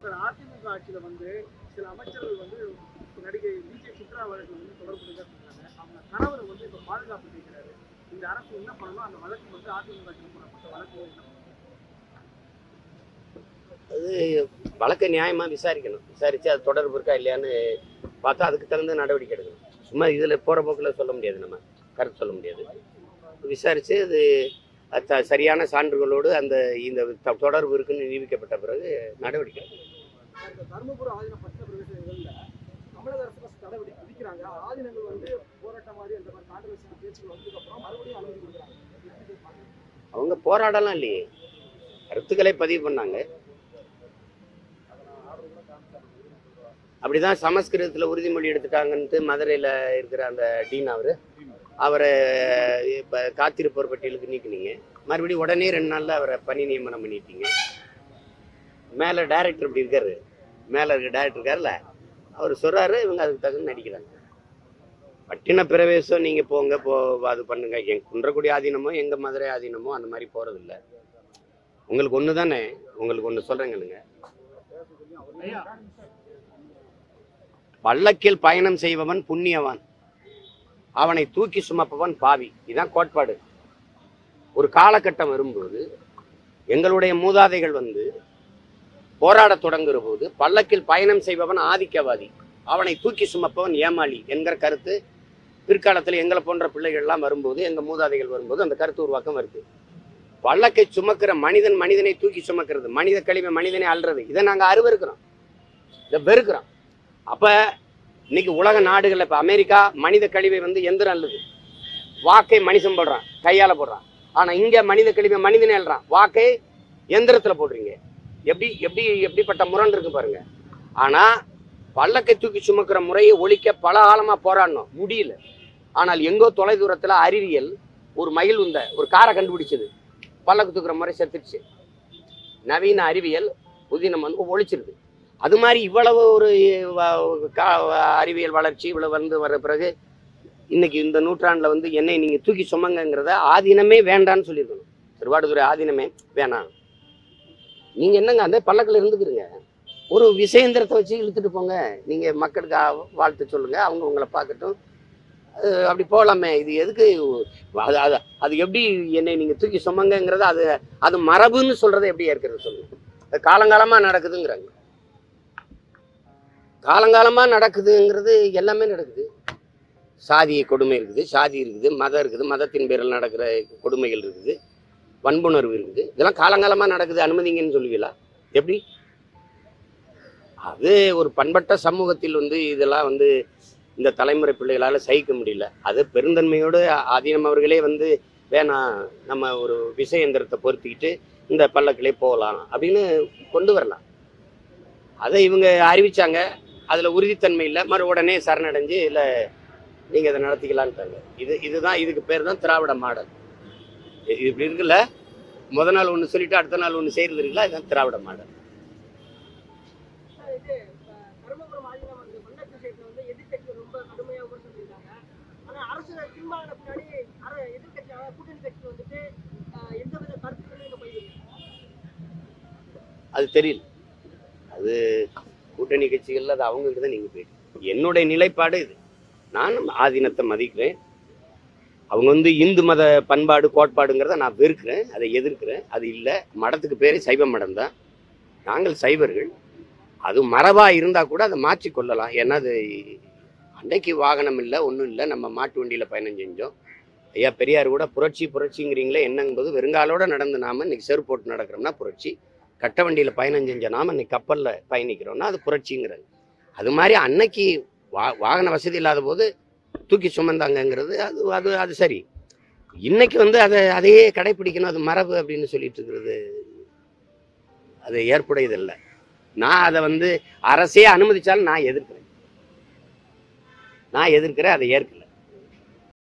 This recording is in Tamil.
சார் அதிமுக ஆட்சியில வந்து சில அமைச்சர்கள் வந்து நடிகை விஜய் சித்ரா வழக்கு வந்து தொடர்புடைய சொல்றாங்க அவங்க கணவர் வந்து இப்ப பாதுகாப்பு கேட்கிறாரு இந்த அரசு என்ன பண்ணணும் அந்த வழக்கு வந்து அதிமுக ஆட்சியில் போடப்பட்ட வழக்கு என்ன பண்ணணும்? அது வழக்கை நியாயமாக விசாரிக்கணும் விசாரித்து அது தொடர்பு இருக்கா இல்லையான்னு பார்த்தா அதுக்கு தகுந்த நடவடிக்கை எடுக்கணும் சும்மா இதில் போகிற போக்கில் சொல்ல முடியாது நம்ம கருத்து சொல்ல முடியாது விசாரித்து அது அது த- சரியான சான்றுகளோடு அந்த இந்த த- தொடர்பு இருக்குன்னு நிரூபிக்கப்பட்ட பிறகு நடவடிக்கை எடுக்கணும். இந்த தருமபுரம் ஆதீன பட்ட பிரவேசங்கள்ல தமிழக அரசு first தடை விதி- விதிக்கிறாங்க ஆதீனங்கள் வந்து போராட்டம் மாதிரி அந்த மாதிரி கான்ட்ரவர்சி பேச்சுகள் வந்ததுக்கு அப்புறம் மறுபடியும் அனுமதி கொடுக்குறாங்க எப்படி போய் பாக்குறீங்க? அவங்க போராடலாம் இல்லையே கருத்துக்களை பதிவு பண்ணாங்க அப்படிதான் சமஸ்கிருதத்தில் உறுதிமொழி எடுத்துட்டாங்கன்ட்டு மதுரையில் இருக்கிற அந்த டீன் அவர் அவரை இப்போ காத்திருப்போர் பட்டியலுக்கு நீக்குனீங்க மறுபடியும் உடனே ரெண்டு நாளில் அவரை பணி நியமனம் பண்ணிட்டீங்க மேலே டைரக்டர் இப்படி இருக்காரு மேலே இருக்க டைரக்டர் இருக்கார்ல அவர் சொல்கிறாரு இவங்க அதுக்கு தகுந்த நடிக்கிறாங்க பட்டின பிரவேசம் நீங்கள் போங்க போ அது பண்ணுங்க எங் குன்றக்குடி ஆதீனமோ எங்கள் மதுரை ஆதீனமோ அந்த மாதிரி போகிறதில்ல உங்களுக்கு ஒன்று தானே உங்களுக்கு ஒன்று சொல்கிறேங்களுங்க பல்லக்கில் பயணம் செய்பவன் புண்ணியவான் அவனை தூக்கி சுமப்பவன் பாவி இதான் கோட்பாடு ஒரு காலகட்டம் வரும்போது எங்களுடைய மூதாதைகள் வந்து போராடத் தொடங்குற போது பல்லக்கில் பயணம் செய்பவன் ஆதிக்கவாதி அவனை தூக்கி சுமப்பவன் ஏமாளி என்கிற கருத்து பிற்காலத்தில் எங்களை போன்ற பிள்ளைகள்லாம் வரும்போது எங்க மூதாதைகள் வரும்போது அந்த கருத்து உருவாக்கம் வருது பல்லக்கை சுமக்கிற மனிதன் மனிதனை தூக்கி சுமக்கிறது மனித கழிவை மனிதனை அல்றது இதை நாங்க அருவருக்கிறோம் இதை வெறுக்கிறோம் அப்ப இன்னைக்கு உலக நாடுகள்ல இப்ப அமெரிக்கா மனித கழிவை வந்து எந்திரம் அள்ளுது வாக்கை மனுஷன் போடுறான் கையால போடுறான் ஆனா இங்க மனித கழிவை மனிதனே அள்ளுறான் வாக்கை எந்திரத்துல போடுறீங்க எப்படி எப்படி எப்படிப்பட்ட முரண் இருக்கு பாருங்க ஆனா பல்லக்கை தூக்கி சுமக்கிற முறையை ஒழிக்க பல காலமா போராடணும் முடியல ஆனால் எங்கோ தொலைதூரத்துல அறிவியல் ஒரு மயில் உந்த ஒரு காரை கண்டுபிடிச்சது பல்லக்கு தூக்குற முறை செத்துடுச்சு நவீன அறிவியல் புதினம் வந்து ஒழிச்சிருது அது மாதிரி இவ்வளவு ஒரு வ- கா- அறிவியல் வளர்ச்சி இவ்வளவு வந்து வர பிறகு இன்னைக்கு இந்த நூற்றாண்டுல வந்து என்னை நீங்க தூக்கி சுமங்கங்கிறத ஆதீனமே வேண்டான்னு சொல்லியிருக்கணும் திருவாடுதுறை ஆதீனமே வேணாம் நீங்க என்னங்க அந்த பல்லக்கில் இருந்துக்கிறீங்க ஒரு விசேந்திரத்தை வச்சு இழுத்துட்டு போங்க நீங்க மக்களுக்கு ஆ- வாழ்த்து சொல்லுங்க அவங்க உங்களை பார்க்கட்டும் அஹ் அப்படி போகலாமே இது எதுக்கு அது அது அது எப்படி என்னை நீங்க தூக்கி சுமங்கங்கிறத அது அது மரபுன்னு சொல்றதை எப்படி ஏற்கிறது சொல்லுங்க அது காலங்காலமா நடக்குதுங்கிறாங்க காலங்காலமா நடக்குதுங்கிறது எல்லாமே நடக்குது சாதிய கொடுமை இருக்குது சாதி இருக்குது மதம் இருக்குது மதத்தின் பேரில் நடக்கிற கொடுமைகள் இருக்குது வன்புணர்வு இருக்குது இதெல்லாம் காலங்காலமா நடக்குது அனுமதிங்கன்னு சொல்லுவீங்களா எப்படி அது ஒரு பண்பட்ட சமூகத்தில் வந்து இதெல்லாம் வந்து இந்த தலைமுறை பிள்ளைகளால சகிக்க முடியல அது பெருந்தன்மையோடு ஆதீனம் அவர்களே வந்து வேணாம் நம்ம ஒரு விசயந்திரத்தை பொருத்திக்கிட்டு இந்த பல்லக்கிலே போகலாம் அப்படின்னு கொண்டு வரலாம் அதை இவங்க அறிவிச்சாங்க அதுல உறுதித்தன்மை இல்லை மறு உடனே சரணடைஞ்சு இல்ல நீங்க இதை நடத்திக்கலான்ட்டாங்க இது இதுதான் இதுக்கு பேர் தான் திராவிட மாடல் இது இப்படி இருக்குல்ல முத நாள் ஒன்று சொல்லிட்டு அடுத்த நாள் ஒன்று செய்யறது இருக்குல்ல இதுதான் திராவிட மாடல் இது அஹ், தருமபுரம் ஆதீனம் வந்து மன்னர் விஷயத்துல வந்து எதிர்க்கட்சி ரொம்ப கடுமையா விமர்சனம் பண்ணியிருக்காங்க ஆனா அரசு தீர்மானம் பின்னாடி அர எதிர்க்கட்சி அதாவது கூட்டணி கட்சி வந்துட்டு அஹ், எந்தவித கருத்துக்களும் இங்க பதிவு அது தெரியல அது கூட்டணி கட்சிகள்ல அது அவங்ககிட்ட தான் நீங்க போயிட்டு என்னுடைய நிலைப்பாடு இது நான் ஆதீனத்தை மதிக்கிறேன் அவங்க வந்து இந்து மத பண்பாடு கோட்பாடுங்கிறத நான் வெறுக்கிறேன் அதை எதிர்க்கிறேன் அது இல்லை மடத்துக்கு பேரே சைவ மடம் தான் நாங்கள் சைவர்கள் அது மரபா இருந்தா கூட அதை மாற்றி கொள்ளலாம் ஏன்னா அது அன்னைக்கு வாகனம் இல்லை ஒன்றும் இல்லை நம்ம மாட்டு வண்டியில பயணம் செஞ்சோம் ஐயா பெரியார் கூட புரட்சி புரட்சிங்கிறீங்களே என்னங்கும்போது வெறுங்காலோட நடந்து நாம இன்னைக்கு செருப்பு போட்டு நடக்கிறோம்னா புரட்சி கட்ட வண்டியில பயணம் செஞ்ச நாம இன்னைக்கு கப்பல்ல பயணிக்கிறோம்னா அது புரட்சிங்கிறது அது மாதிரி அன்னைக்கு வா வாகன வசதி இல்லாத போது தூக்கி சுமந்தாங்கங்கிறது அது அது அது சரி இன்னைக்கு வந்து அதை அதையே கடைப்பிடிக்கணும் அது மரபு அப்படின்னு சொல்லிட்டு இருக்கிறது அது ஏற்புடையதில்லை நான் அதை வந்து அரசே அனுமதிச்சாலும் நான் எதிர்க்கிறேன் நான் எதிர்க்கிறேன் அதை ஏற்கல